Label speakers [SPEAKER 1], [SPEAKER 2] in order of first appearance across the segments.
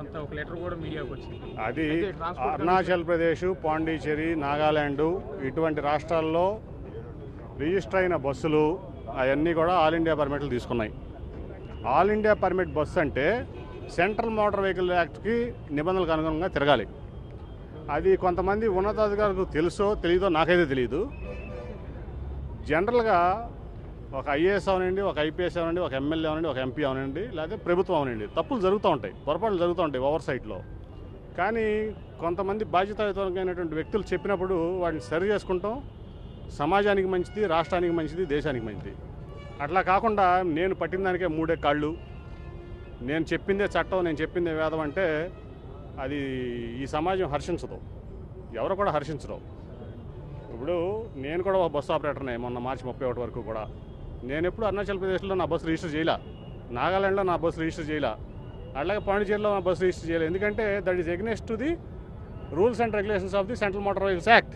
[SPEAKER 1] కొంత ఒక లెటర్ కూడా మీడియాకు వచ్చింది
[SPEAKER 2] అది
[SPEAKER 1] అయితే ట్రాన్స్పోర్ట్
[SPEAKER 2] అరుణాచల్ ప్రదేశ్ పాండిచేరి నాగాల్యాండ్ ఇటువంటి రాష్ట్రాల్లో రిజిస్టర్ అయిన బస్సులు అవన్నీ కూడా ఆల్ ఇండియా పర్మిట్లు తీసుకున్నాయి ఆల్ ఇండియా పర్మిట్ బస్సు అంటే సెంట్రల్ మోటార్ వెహికల్ యాక్ట్కి నిబంధనలకు అనుగుణంగా తిరగాలి అది కొంతమంది ఉన్నతాధికారులకు తెలుసో తెలియదో నాకైతే తెలియదు జనరల్గా ఒక ఐఏఎస్ అవనండి ఒక ఐపీఎస్ అవనండి ఒక ఎమ్మెల్యే అవనండి ఒక ఎంపీ అవనండి లేకపోతే ప్రభుత్వం అవనండి తప్పులు జరుగుతూ ఉంటాయి పొరపాట్లు జరుగుతూ ఉంటాయి ఓవర్ సైట్లో కానీ కొంతమంది బాధ్యతాయుతమైనటువంటి వ్యక్తులు చెప్పినప్పుడు వాటిని సరి చేసుకుంటాం సమాజానికి మంచిది రాష్ట్రానికి మంచిది దేశానికి మంచిది అట్లా కాకుండా నేను పట్టిన దానికే మూడే కాళ్ళు నేను చెప్పిందే చట్టం నేను చెప్పిందే వేదం అంటే అది ఈ సమాజం హర్షించదు ఎవరు కూడా హర్షించరు ఇప్పుడు నేను కూడా ఒక బస్సు ఆపరేటర్నే మొన్న మార్చి ముప్పై ఒకటి వరకు కూడా నేను ఎప్పుడు అరుణాచల్ ప్రదేశ్లో నా బస్సు రిజిస్టర్ చేయలే నాగాలాండ్లో నా బస్సు రిజిస్టర్ చేయలే అలాగే పాండిచేరిలో నా బస్సు రిజిస్టర్ చేయలేదు ఎందుకంటే that is against to the rules and regulations of the central motor vehicles act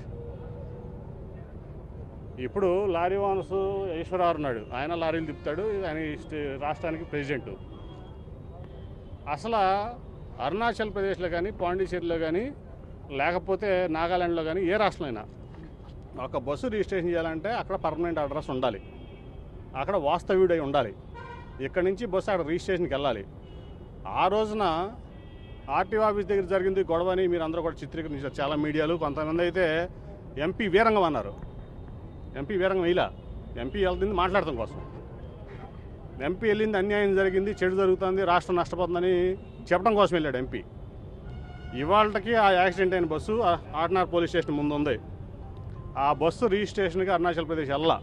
[SPEAKER 2] ఇప్పుడు లారీ ఓనర్స్ ఈశ్వరరావు ఉన్నాడు ఆయన లారీలు తిప్పుతాడు ఆయన ఈ స్టే- రాష్ట్రానికి ప్రెసిడెంట్ అసలు అరుణాచల్ ప్రదేశ్లో కానీ పాండిచేరిలో కానీ లేకపోతే నాగాలాండ్లో కానీ ఏ రాష్ట్రంలో అయినా ఒక బస్సు రిజిస్ట్రేషన్ చేయాలంటే అక్కడ పర్మనెంట్ అడ్రస్ ఉండాలి అక్కడ వాస్తవ్యుడై ఉండాలి ఇక్కడి నుంచి బస్సు అక్కడ రిజిస్ట్రేషన్కి వెళ్ళాలి ఆ రోజున ఆర్టీఓ ఆఫీస్ దగ్గర జరిగింది గొడవ అని మీరు అందరూ కూడా చిత్రీకరించారు చాలా మీడియాలు కొంతమంది అయితే ఎంపీ వీరంగం అన్నారు ఎంపీ వీరంగం ఇలా ఎంపీ వెళ్తుంది మాట్లాడటం కోసం ఎంపీ వెళ్ళింది అన్యాయం జరిగింది చెడు జరుగుతుంది రాష్ట్రం నష్టపోతుందని చెప్పడం కోసం వెళ్ళాడు ఎంపీ ఇవాళకి ఆ యాక్సిడెంట్ అయిన బస్సు ఆ- ఆటనార్ పోలీస్ స్టేషన్ ముందు ఉంది ఆ బస్సు రిజిస్ట్రేషన్కి అరుణాచల్ ప్రదేశ్ వెళ్ళా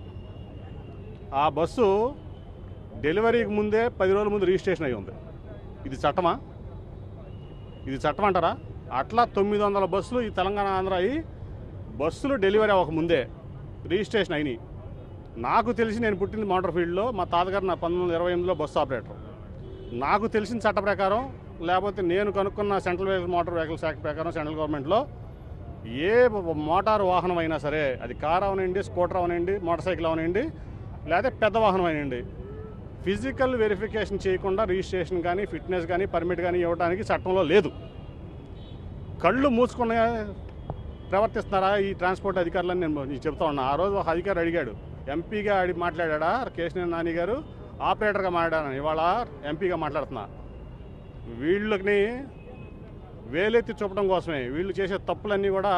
[SPEAKER 2] ఆ బస్సు డెలివరీకి ముందే పది రోజుల ముందు రిజిస్ట్రేషన్ అయి ఉంది ఇది చట్టమా ఇది చట్టం అంటారా అట్లా తొమ్మిది వందల బస్సులు ఈ తెలంగాణ ఆంధ్ర అయ్యి బస్సులు డెలివరీ అవ్వక ముందే రిజిస్ట్రేషన్ అయినాయి నాకు తెలిసి నేను పుట్టింది మోటార్ ఫీల్డ్లో మా తాతగారు నా పంతొమ్మిది వందల ఇరవై ఎనిమిదిలో బస్సు ఆపరేటర్ నాకు తెలిసిన చట్ట ప్రకారం లేకపోతే నేను కనుక్కున్న central vehicle motor vehicles act ప్రకారం సెంట్రల్ గవర్నమెంట్లో ఏ మోటార్ వాహనం అయినా సరే అది కార్ అవనండి స్కూటర్ అవనండి మోటార్ సైకిల్ అవనండి లేదా పెద్ద వాహనం అయినండి ఫిజికల్ వెరిఫికేషన్ చేయకుండా రిజిస్ట్రేషన్ కానీ ఫిట్నెస్ కానీ పర్మిట్ కానీ ఇవ్వడానికి చట్టంలో లేదు కళ్ళు మూసుకున్న ప్రవర్తిస్తున్నారా ఈ ట్రాన్స్పోర్ట్ అధికారులని నేను నీకు చెప్తా ఉన్నా ఆ రోజు ఒక అధికారి అడిగాడు ఎంపీగా అడిగి మాట్లాడా కేశినేని నాని గారు ఆపరేటర్గా మాట్లాడాను ఇవాళ ఎంపీగా మాట్లాడుతున్నా వీళ్ళని వేలెత్తి చూపడం కోసమే వీళ్ళు చేసే తప్పులన్నీ కూడా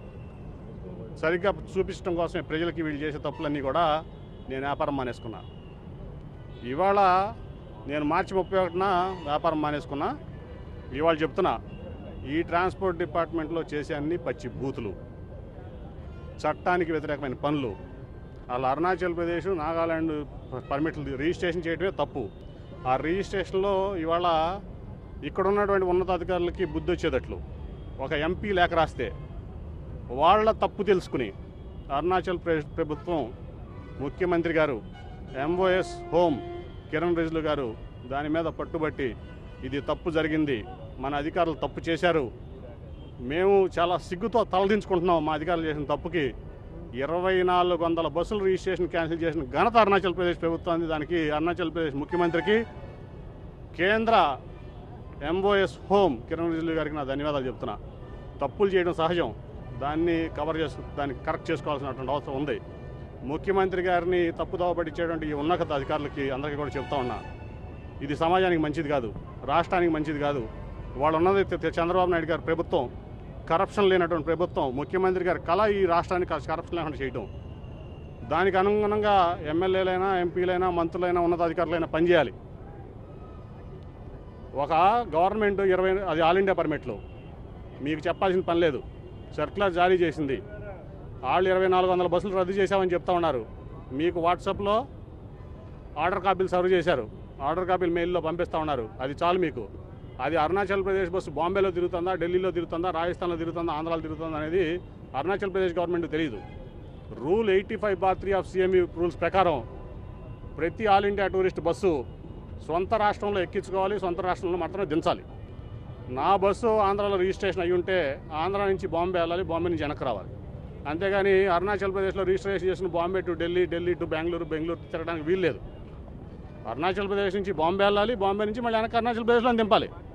[SPEAKER 2] సరిగ్గా చూపించడం కోసమే ప్రజలకి వీళ్ళు చేసే తప్పులన్నీ కూడా నేను వ్యాపారం మానేసుకున్నా ఇవాళ నేను మార్చి ముప్పై ఒకటిన వ్యాపారం మానేసుకున్నా ఇవాళ చెప్తున్నా ఈ ట్రాన్స్పోర్ట్ డిపార్ట్మెంట్లో చేసే అన్ని పచ్చి బూతులు చట్టానికి వ్యతిరేకమైన పనులు వాళ్ళ అరుణాచల్ ప్రదేశ్ నాగాలాండ్ పర్మిట్లు రిజిస్ట్రేషన్ చేయడమే తప్పు ఆ రిజిస్ట్రేషన్లో ఇవాళ ఇక్కడ ఉన్నటువంటి ఉన్నతాధికారులకి బుద్ధి వచ్చేటట్లు ఒక ఎంపీ లేఖ రాస్తే వాళ్ళ తప్పు తెలుసుకుని అరుణాచల్ ప్రదేశ్ ప్రభుత్వం ముఖ్యమంత్రి గారు ఎంఓఎస్ హోమ్ కిరణ్ రిజ్లు గారు దాని మీద పట్టుబట్టి ఇది తప్పు జరిగింది మన అధికారులు తప్పు చేశారు మేము చాలా సిగ్గుతో తలదించుకుంటున్నాం మా అధికారులు చేసిన తప్పుకి ఇరవై నాలుగు వందల బస్సుల రిజిస్ట్రేషన్ క్యాన్సిల్ చేసిన ఘనత అరుణాచల్ ప్రదేశ్ ప్రభుత్వానికి దానికి అరుణాచల్ ప్రదేశ్ ముఖ్యమంత్రికి కేంద్ర ఎంఓఎస్ హోమ్ కిరణ్ రిజ్లు గారికి నా ధన్యవాదాలు చెప్తున్నా తప్పులు చేయడం సహజం దాన్ని కవర్ చేసు దాన్ని కరెక్ట్ చేసుకోవాల్సినటువంటి అవసరం ఉంది ముఖ్యమంత్రి గారిని తప్పుదోవ పట్టించేటువంటి ఈ ఉన్నత అధికారులకి అందరికీ కూడా చెప్తా ఉన్నా ఇది సమాజానికి మంచిది కాదు రాష్ట్రానికి మంచిది కాదు వాళ్ళు ఉన్నది తె- తె- చంద్రబాబు నాయుడు గారి ప్రభుత్వం కరప్షన్ లేనటువంటి ప్రభుత్వం ముఖ్యమంత్రి గారి కళ ఈ రాష్ట్రానికి కరప్షన్ లేకుండా చేయడం దానికి అనుగుణంగా ఎమ్మెల్యేలైనా ఎంపీలైనా మంత్రులైనా ఉన్నతాధికారులైనా పనిచేయాలి ఒక గవర్నమెంట్ ఇరవై అది ఆల్ ఇండియా పర్మిట్లు మీకు చెప్పాల్సిన పని లేదు సర్క్యులర్ జారీ చేసింది వాళ్ళు ఇరవై నాలుగు వందల బస్సులు రద్దు చేశామని చెప్తా ఉన్నారు మీకు వాట్సాప్లో ఆర్డర్ కాపీలు సర్వ్ చేశారు ఆర్డర్ కాపీలు మెయిల్లో పంపిస్తూ ఉన్నారు అది చాలు మీకు అది అరుణాచల్ ప్రదేశ్ బస్సు బాంబేలో తిరుగుతుందా ఢిల్లీలో తిరుగుతుందా రాజస్థాన్లో తిరుగుతుందా ఆంధ్రాలో తిరుగుతుందా అనేది అరుణాచల్ ప్రదేశ్ గవర్నమెంట్ తెలియదు rule eighty five bar three of CME rules ప్రకారం ప్రతి ఆల్ ఇండియా టూరిస్ట్ బస్సు సొంత రాష్ట్రంలో ఎక్కించుకోవాలి సొంత రాష్ట్రంలో మాత్రమే దించాలి నా బస్సు ఆంధ్రాలో రిజిస్ట్రేషన్ అయ్యి ఉంటే ఆంధ్ర నుంచి బాంబే వెళ్ళాలి బాంబే నుంచి వెనక్కి రావాలి అంతేగాని అరుణాచల్ ప్రదేశ్లో రిజిస్ట్రేషన్ చేసిన బాంబే టు ఢిల్లీ ఢిల్లీ టు బెంగళూరు బెంగళూరు తిరగడానికి వీల్లేదు అరుణాచల్ ప్రదేశ్ నుంచి బాంబే వెళ్ళాలి బాంబే నుంచి మళ్ళీ వెనక్కి అరుణాచల్ ప్రదేశ్లో దింపాలి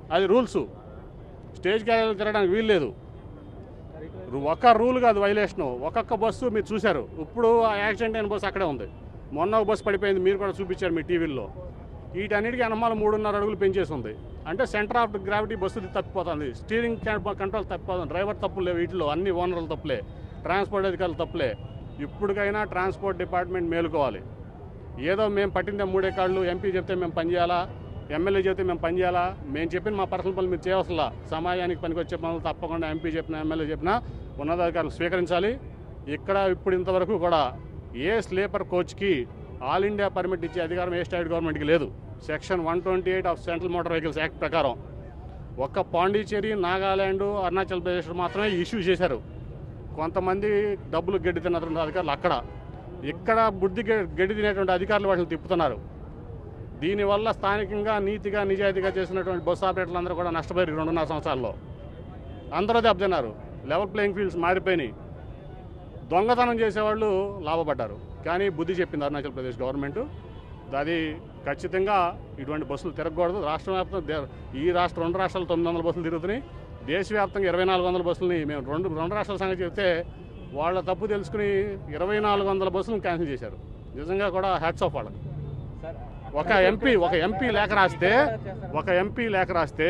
[SPEAKER 2] అది రూల్స్ స్టేజ్ క్యారియర్లు తిరగడానికి వీలు లేదు ఒక్క రూల్ కాదు వైలేషను ఒక్కొక్క బస్సు మీరు చూశారు ఇప్పుడు ఆ యాక్సిడెంట్ అయిన బస్సు అక్కడే ఉంది మొన్న ఒక బస్సు పడిపోయింది మీరు కూడా చూపించారు మీ టీవీల్లో వీటన్నిటికీ అనమాల మూడున్నర అడుగులు పెంచేసి ఉంది అంటే సెంటర్ ఆఫ్ గ్రావిటీ బస్సు తప్పిపోతుంది స్టీరింగ్ కంట్రోల్ తప్పిపోతుంది డ్రైవర్ తప్పులే వీటిలో అన్ని ఓనర్లు తప్పులే ట్రాన్స్పోర్ట్ అధికారులు తప్పులే ఇప్పటికైనా ట్రాన్స్పోర్ట్ డిపార్ట్మెంట్ మేలుకోవాలి ఏదో మేము పట్టిందే మూడే కాళ్ళు ఎంపీ చెప్తే మేము పనిచేయాలా ఎమ్మెల్యే చెప్తే మేము పనిచేయాలా మేము చెప్పిన మా పర్సనల్ పనులు మీరు చేయవసలా సమాజానికి పనికొచ్చే పనులు తప్పకుండా ఎంపీ చెప్పినా ఎమ్మెల్యే చెప్పినా ఉన్నతాధికారులు స్వీకరించాలి ఇక్కడ ఇప్పుడు ఇంతవరకు కూడా ఏ స్లీపర్ కోచ్కి ఆల్ ఇండియా పర్మిట్ ఇచ్చే అధికారం ఏ స్టేట్ గవర్నమెంట్కి లేదు section one twenty eight of central motor vehicles act ప్రకారం ఒక్క పాండిచేరి నాగాల్యాండ్ అరుణాచల్ ప్రదేశ్ మాత్రమే ఇష్యూ చేశారు కొంతమంది డబ్బులు గడ్డి తిన్నటువంటి అధికారులు అక్కడ ఇక్కడ బుద్ధి గె- గడ్డి తినేటువంటి అధికారులు వాటిని తిప్పుతున్నారు దీనివల్ల స్థానికంగా నీతిగా నిజాయితీగా చేసినటువంటి బస్సు ఆపరేటర్లు అందరూ కూడా నష్టపోయారు ఈ రెండున్నర సంవత్సరాల్లో అందరూ దెబ్బతిన్నారు లెవెల్ ప్లేయింగ్ ఫీల్డ్స్ మారిపోయినాయి దొంగతనం చేసేవాళ్ళు లాభపడ్డారు కానీ బుద్ధి చెప్పింది అరుణాచల్ ప్రదేశ్ గవర్నమెంట్ అది ఖచ్చితంగా ఇటువంటి బస్సులు తిరగకూడదు రాష్ట్ర వ్యాప్తంగా దే- ఈ రాష్ట్ర రెండు రాష్ట్రాలు తొమ్మిది వందల బస్సులు తిరుగుతున్నాయి దేశవ్యాప్తంగా ఇరవై నాలుగు వందల బస్సులని మేము రెండు రెండు రాష్ట్రాల సంగతి చెప్తే వాళ్ళ తప్పు తెలుసుకుని ఇరవై నాలుగు వందల బస్సులను క్యాన్సిల్ చేశారు నిజంగా కూడా హ్యాట్స్ ఆఫ్ వాళ్ళకి ఒక ఎంపీ ఒక ఎంపీ లేఖ రాస్తే ఒక ఎంపీ లేఖ రాస్తే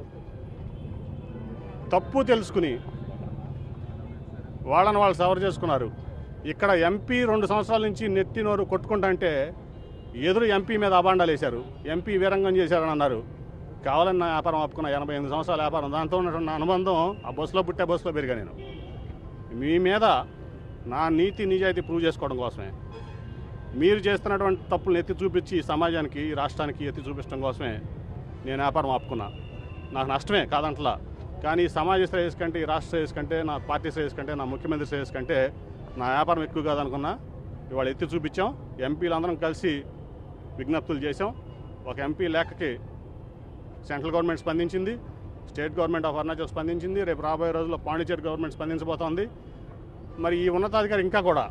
[SPEAKER 2] తప్పు తెలుసుకుని వాళ్ళని వాళ్ళు సవర్ చేసుకున్నారు ఇక్కడ ఎంపీ రెండు సంవత్సరాల నుంచి నెత్తి నోరు కొట్టుకుంటా అంటే ఎదురు ఎంపీ మీద అబాండాలు వేశారు ఎంపీ వీరంగం చేశారని అన్నారు కావాలని నా వ్యాపారం ఆపుకున్న ఎనభై ఎనిమిది సంవత్సరాల వ్యాపారం దాంతో ఉన్నటువంటి అనుబంధం ఆ బస్సులో పుట్టే బస్సులో పెరిగా నేను మీ మీద నా నీతి నిజాయితీ ప్రూవ్ చేసుకోవడం కోసమే మీరు చేస్తున్నటువంటి తప్పులను ఎత్తి చూపించి ఈ సమాజానికి ఈ రాష్ట్రానికి ఎత్తి చూపించడం కోసమే నేను వ్యాపారం ఆపుకున్నా నాకు నష్టమే కాదంటలా కానీ ఈ సమాజ శ్రేయస్ కంటే ఈ రాష్ట్ర శ్రేయస్ కంటే నా పార్టీ శ్రేయస్ కంటే నా ముఖ్యమంత్రి శ్రేయస్ కంటే నా వ్యాపారం ఎక్కువ కాదనుకున్నా ఇవాళ ఎత్తి చూపించాం ఎంపీలందరం కలిసి విజ్ఞప్తులు చేశాం ఒక ఎంపీ లేఖకి సెంట్రల్ గవర్నమెంట్ స్పందించింది స్టేట్ గవర్నమెంట్ ఆఫ్ అరుణాచల్ స్పందించింది రేపు రాబోయే రోజుల్లో పాండిచేరి గవర్నమెంట్ స్పందించబోతోంది మరి ఈ ఉన్నతాధికారి ఇంకా కూడా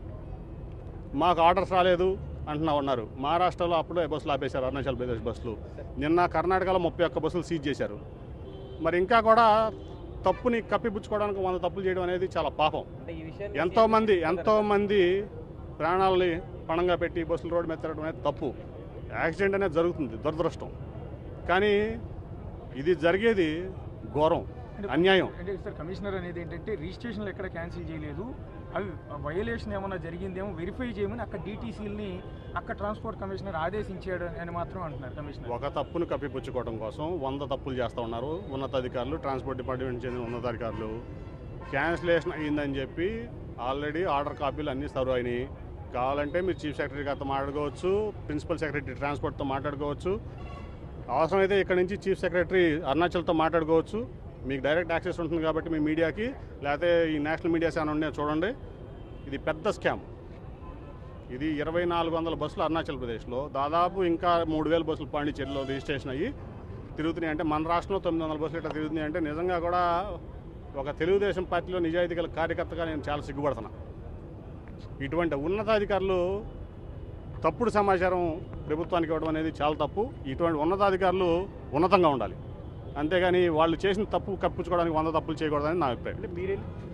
[SPEAKER 2] మాకు ఆర్డర్స్ రాలేదు అంటున్నా ఉన్నారు మహారాష్ట్రలో అప్పుడే బస్సులు ఆపేశారు అరుణాచల్ ప్రదేశ్ బస్సులు నిన్న కర్ణాటకలో ముప్పై ఒక్క బస్సులు సీజ్ చేశారు మరి ఇంకా కూడా తప్పుని కప్పిపుచ్చుకోవడానికి వంద తప్పులు చేయడం అనేది చాలా పాపం
[SPEAKER 1] అంటే ఈ విషయాన్ని
[SPEAKER 2] ఎంతో మంది ఎంతో మంది ప్రాణాలని పణంగా పెట్టి బస్సులు రోడ్డు మీద తిరగడం అనేది తప్పు యాక్సిడెంట్ అనేది జరుగుతుంది దురదృష్టం కానీ ఇది జరిగేది ఘోరం అన్యాయం
[SPEAKER 3] అంటే సార్ కమిషనర్ అనేది ఏంటంటే రిజిస్ట్రేషన్లు ఎక్కడ క్యాన్సిల్ చేయలేదు అవి వయలేషన్ ఏమైనా జరిగిందేమో వెరిఫై చేయమని అక్కడ డీటీసీలని అక్కడ ట్రాన్స్పోర్ట్ కమిషనర్ ఆదేశించాడు అని మాత్రం అంటున్నారు కమిషనర్
[SPEAKER 2] ఒక తప్పును కప్పిపుచ్చుకోవడం కోసం వంద తప్పులు చేస్తూ ఉన్నారు ఉన్నతాధికారులు ట్రాన్స్పోర్ట్ డిపార్ట్మెంట్ చెందిన ఉన్నతాధికారులు క్యాన్సిలేషన్ అయ్యిందని చెప్పి ఆల్రెడీ ఆర్డర్ కాపీలు అన్నీ సర్వ్ అయినాయి కావాలంటే మీరు చీఫ్ సెక్రటరీ గారితో మాట్లాడుకోవచ్చు ప్రిన్సిపల్ సెక్రటరీ ట్రాన్స్పోర్ట్తో మాట్లాడుకోవచ్చు అవసరమైతే ఇక్కడ నుంచి చీఫ్ సెక్రటరీ అరుణాచల్తో మాట్లాడుకోవచ్చు మీకు డైరెక్ట్ యాక్సెస్ ఉంటుంది కాబట్టి మీ మీడియాకి లేకపోతే ఈ నేషనల్ మీడియాస్ ఏమైనా ఉన్నాయో చూడండి ఇది పెద్ద స్కామ్ ఇది ఇరవై నాలుగు వందల బస్సులు అరుణాచల్ ప్రదేశ్లో దాదాపు ఇంకా మూడు వేల బస్సులు పాండిచేరిలో రిజిస్ట్రేషన్ అయ్యి తిరుగుతున్నాయి అంటే మన రాష్ట్రంలో తొమ్మిది వందల బస్సులు ఇట్లా తిరుగుతున్నాయి అంటే నిజంగా కూడా ఒక తెలుగుదేశం పార్టీలో నిజాయితీ గల కార్యకర్తగా నేను చాలా సిగ్గుపడుతున్నా ఇటువంటి ఉన్నతాధికారులు తప్పుడు సమాచారం ప్రభుత్వానికి ఇవ్వడం అనేది చాలా తప్పు ఇటువంటి ఉన్నతాధికారులు ఉన్నతంగా ఉండాలి అంతేగాని వాళ్ళు చేసిన తప్పు కప్పించుకోవడానికి వంద తప్పులు చేయకూడదని నా అభిప్రాయం
[SPEAKER 1] అంటే మీరెళ్ళి